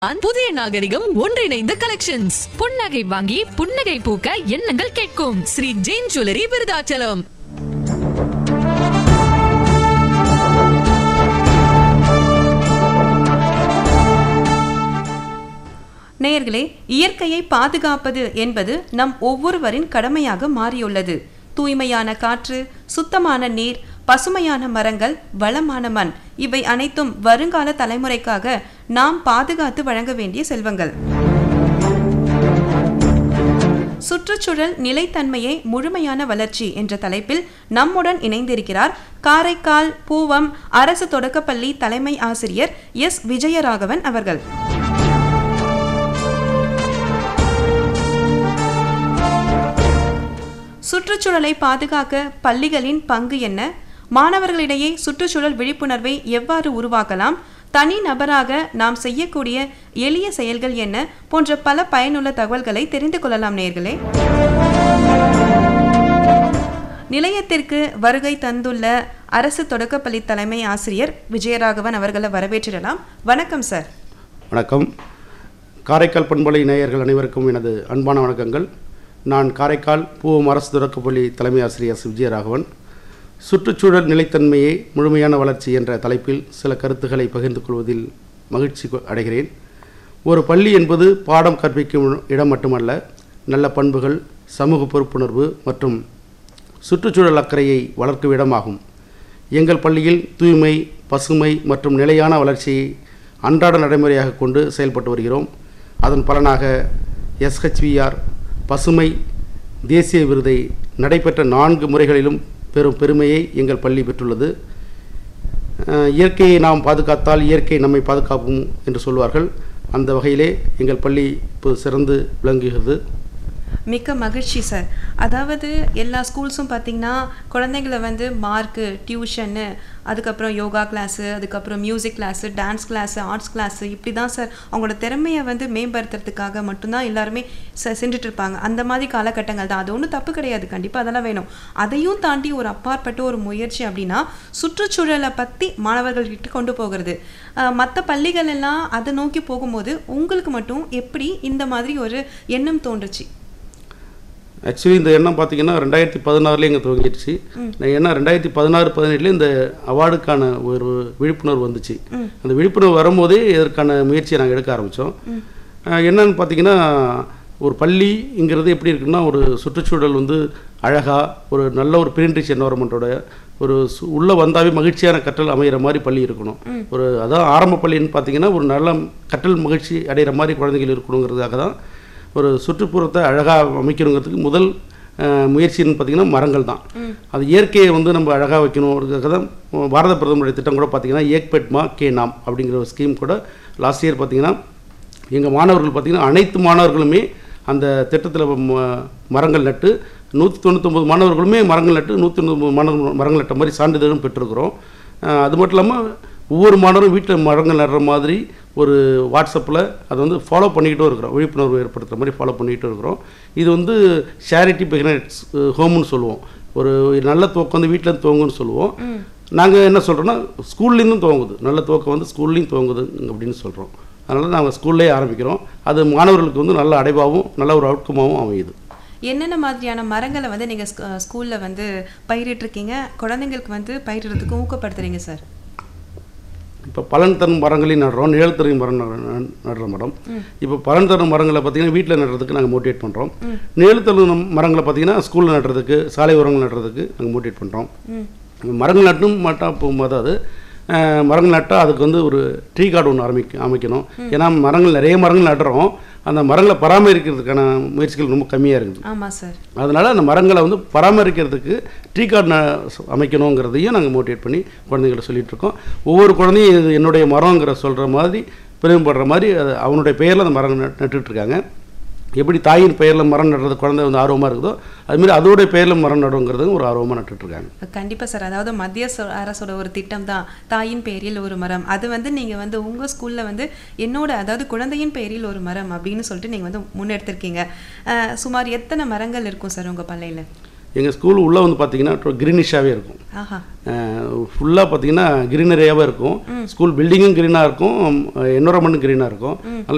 புதிய நாகரிகம் ஒன்றிணைந்த கலெக்ஷன்ஸ் புன்னகை வாங்கி புன்னகை பூக்க எண்ணங்கள் கேட்கும் ஸ்ரீ ஜெயின் ஜுவல்லரி விருதாச்சலம் நேயர்களே இயற்கையை பாதுகாப்பது என்பது நம் ஒவ்வொருவரின் கடமையாக மாறியுள்ளது தூய்மையான காற்று சுத்தமான நீர் பசுமையான மரங்கள் வளமான மண் இவை அனைத்தும் வருங்கால தலைமுறைக்காக நாம் பாதுகாத்து வழங்க வேண்டிய செல்வங்கள் சுற்றுச்சூழல் நிலைத்தன்மையை முழுமையான வளர்ச்சி என்ற தலைப்பில் நம்முடன் இணைந்திருக்கிறார் காரைக்கால் பூவம் அரசு தொடக்கப்பள்ளி தலைமை ஆசிரியர் எஸ் விஜயராகவன் அவர்கள் சுற்றுச்சூழலை பாதுகாக்க பள்ளிகளின் பங்கு என்ன மாணவர்களிடையே சுற்றுச்சூழல் விழிப்புணர்வை எவ்வாறு உருவாக்கலாம் தனி நபராக நாம் செய்யக்கூடிய எளிய செயல்கள் என்ன போன்ற பல பயனுள்ள தகவல்களை தெரிந்து கொள்ளலாம் நேர்களே நிலையத்திற்கு வருகை தந்துள்ள அரசு தொடக்கப்பள்ளி தலைமை ஆசிரியர் விஜயராகவன் அவர்களை வரவேற்றிடலாம் வணக்கம் சார் வணக்கம் காரைக்கால் பண்பலை நேயர்கள் அனைவருக்கும் எனது அன்பான வணக்கங்கள் நான் காரைக்கால் பூவம் அரசு தொடக்கப்பள்ளி தலைமை ஆசிரியர் எஸ். விஜயராகவன் சுற்றுச்சூழல் நிலைத்தன்மையே முழுமையான வளர்ச்சி என்ற தலைப்பில் சில கருத்துக்களை பகிர்ந்து கொள்வதில் மகிழ்ச்சி கொ- அடைகிறேன் ஒரு பள்ளி என்பது பாடம் கற்பிக்கும் இடம் மட்டுமல்ல நல்ல பண்புகள் சமூக பொறுப்புணர்வு மற்றும் சுற்றுச்சூழல் அக்கறையை வளர்க்கும் இடமாகும் எங்கள் பள்ளியில் தூய்மை பசுமை மற்றும் நிலையான வளர்ச்சியை அன்றாட நடைமுறையாக கொண்டு செயல்பட்டு வருகிறோம் அதன் பலனாக எஸ்ஹெச்விஆர் பசுமை தேசிய விருதை நடைபெற்ற நான்கு முறைகளிலும் பெரும் பெருமையை எங்கள் பள்ளி பெற்றுள்ளது அஹ், இயற்கையை நாம் பாதுகாத்தால் இயற்கை நம்மை பாதுகாக்கும் என்று சொல்வார்கள் அந்த வகையிலே எங்கள் பள்ளி இப்போது சிறந்து விளங்குகிறது மிக்க மகிழ்ச்சி சார் அதாவது எல்லா ஸ்கூல்ஸும் பார்த்தீங்கன்னா குழந்தைங்களை வந்து மார்க்கு டியூஷன்னு அதுக்கப்புறம் யோகா கிளாஸு அதுக்கப்புறம் music class dance class arts class இப்படி தான் சார் அவங்களோட திறமையை வந்து மேம்படுத்துறதுக்காக மட்டும்தான் எல்லாருமே ச சென்றுட்டு இருப்பாங்க அந்த மாதிரி காலகட்டங்கள் தான் அது ஒன்றும் தப்பு கிடையாது கண்டிப்பாக அதெல்லாம் வேணும் அதையும் தாண்டி ஒரு அப்பாற்பட்ட ஒரு முயற்சி அப்படின்னா சுற்றுச்சூழலை பற்றி மாணவர்கள்கிட்ட கொண்டு போகிறது மற்ற பள்ளிகள் எல்லாம் அதை நோக்கி போகும்போது உங்களுக்கு மட்டும் எப்படி இந்த மாதிரி ஒரு எண்ணம் தோன்றுச்சு ஆக்சுவலி இந்த எண்ணம் பார்த்தீங்கன்னா ரெண்டாயிரத்தி பதினாறுல இங்கே துவங்கிடுச்சு நான் ஏன்னா ரெண்டாயிரத்தி பதினாறு பதினேழுல இந்த அவார்டுக்கான ஒரு விழிப்புணர்வு வந்துச்சு அந்த விழிப்புணர்வு வரும்போதே இதற்கான முயற்சியை நாங்கள் எடுக்க ஆரம்பித்தோம் என்னன்னு பார்த்தீங்கன்னா ஒரு பள்ளிங்கிறது எப்படி இருக்குன்னா ஒரு சுற்றுச்சூழல் வந்து அழகாக ஒரு நல்ல ஒரு பிரின்ரிச் என்வரன்மெண்ட்டோட ஒரு சு- உள்ள வந்தாவே மகிழ்ச்சியான கற்றல் அமைகிற மாதிரி பள்ளி இருக்கணும் ஒரு அதான் ஆரம்ப பள்ளின்னு பார்த்தீங்கன்னா ஒரு நல்ல கற்றல் மகிழ்ச்சி அடைகிற மாதிரி குழந்தைகள் இருக்கணுங்கிறதுக்காக தான் ஒரு சுற்றுப்புறத்தை அழகாக அமைக்கணுங்கிறதுக்கு முதல் அஹ், முயற்சின்னு பார்த்தீங்கன்னா மரங்கள் தான் அது இயற்கையை வந்து நம்ம அழகாக வைக்கணுங்கிறதுக்காக தான் பாரத பிரதமருடைய திட்டம் கூட பார்த்தீங்கன்னா ஏக் பெட்மா கே நாம் அப்படிங்கிற ஒரு ஸ்கீம் கூட லாஸ்ட் இயர் பார்த்தீங்கன்னா எங்கள் மாணவர்கள் பார்த்தீங்கன்னா அனைத்து மாணவர்களுமே அந்த திட்டத்தில் மரங்கள் நட்டு நூற்றி தொண்ணூத்தொம்பது மாணவர்களுமே மரங்கள் நட்டு நூற்றி தொண்ணூறு மாணவர்கள் மரங்கள் நட்ட மாதிரி சான்றிதழும் பெற்றிருக்கிறோம் அஹ், அது மட்டும் இல்லாமல் ஒவ்வொரு மாணவரும் வீட்டில் மரங்கள் நடுற மாதிரி ஒரு வாட்ஸ்அப்பில் அதை வந்து ஃபாலோ பண்ணிக்கிட்டும் இருக்கிறோம் விழிப்புணர்வு ஏற்படுத்துகிற மாதிரி ஃபாலோ பண்ணிக்கிட்டு இருக்கிறோம் இது வந்து ஷேரிட்டி பிகினட்ஸ் ஹோம்னு சொல்லுவோம் ஒரு நல்ல துவக்கம் வந்து வீட்டில் துவங்குன்னு சொல்லுவோம் நாங்கள் என்ன சொல்கிறோன்னா ஸ்கூல்லேருந்தும் துவங்குது நல்ல துவக்கம் வந்து ஸ்கூல்லையும் துவங்குது அப்படின்னு சொல்கிறோம் அதனால் நாங்கள் ஸ்கூல்லேயே ஆரம்பிக்கிறோம் அது மாணவர்களுக்கு வந்து நல்ல அடைவாகவும் நல்ல ஒரு அவுட்கமாகவும் அமையுது என்னென்ன மாதிரியான மரங்களை வந்து நீங்கள் ஸ்கூலில் வந்து பயிரிட்டிருக்கீங்க குழந்தைங்களுக்கு வந்து பயிரிடுறதுக்கு ஊக்கப்படுத்துறீங்க சார் இப்போ பலன் தரும் மரங்களையும் நடுறோம் நிழல் தரும் மரம் நடு- நடுற மரம் இப்போ பலன் தரும் மரங்களை பார்த்தீங்கன்னா வீட்டில் நடுறதுக்கு நாங்கள் மோட்டிவேட் பண்ணுறோம் நிழல் தரும் மரங்களை பார்த்தீங்கன்னா ஸ்கூலில் நடுறதுக்கு சாலை உரங்கள் நடுறதுக்கு நாங்கள் மோட்டிவேட் பண்ணுறோம் மரங்கள் நட்டும் மட்டும் போகும்போது அது அஹ், மரங்கள் நட்டால் அதுக்கு வந்து ஒரு ட்ரீ கார்டு ஒன்று ஆரம்பிக்க அமைக்கணும் ஏன்னா மரங்கள் நிறைய மரங்கள் நடுறோம் அந்த மரங்களை பராமரிக்கிறதுக்கான முயற்சிகள் ரொம்ப கம்மியாக இருக்குது ஆமாம் சார் அதனால் அந்த மரங்களை வந்து பராமரிக்கிறதுக்கு ட்ரீ கார்டு அமைக்கணுங்கிறதையும் நாங்கள் மோட்டிவேட் பண்ணி குழந்தைகளை சொல்லிட்டு இருக்கோம் ஒவ்வொரு குழந்தையும் இது என்னுடைய மரங்கிற சொல்கிற மாதிரி பெருமைப்படுற மாதிரி அது அவனுடைய பெயரில் அந்த மரம் நட்டு- நட்டுட்டு இருக்காங்க எப்படி தாயின் பெயரில் மரம் நடுறது குழந்தை வந்து ஆர்வமாக இருக்குதோ அதுமாரி அதோடைய பெயரில் மரம் நடுங்கிறது ஒரு ஆர்வமாக நட்டுட்டு இருக்காங்க கண்டிப்பாக சார் அதாவது மத்திய சொ- அரசோட ஒரு திட்டம் தான் தாயின் பெயரில் ஒரு மரம் அது வந்து நீங்கள் வந்து உங்கள் ஸ்கூலில் வந்து என்னோட அதாவது குழந்தையின் பெயரில் ஒரு மரம் அப்படின்னு சொல்லிட்டு நீங்கள் வந்து முன்னெடுத்திருக்கீங்க அஹ், சுமார் எத்தனை மரங்கள் இருக்கும் சார் உங்கள் பள்ளியில் எங்கள் ஸ்கூல் உள்ளே வந்து பார்த்தீங்கன்னா க்ரீனிஷாகவே இருக்கும் ஆஹா ஃபுல்லாக பார்த்தீங்கன்னா க்ரீனரியாகவே இருக்கும் ஸ்கூல் பில்டிங்கும் க்ரீனாக இருக்கும் என்வரன்மெண்ட்டும் க்ரீனாக இருக்கும் நல்ல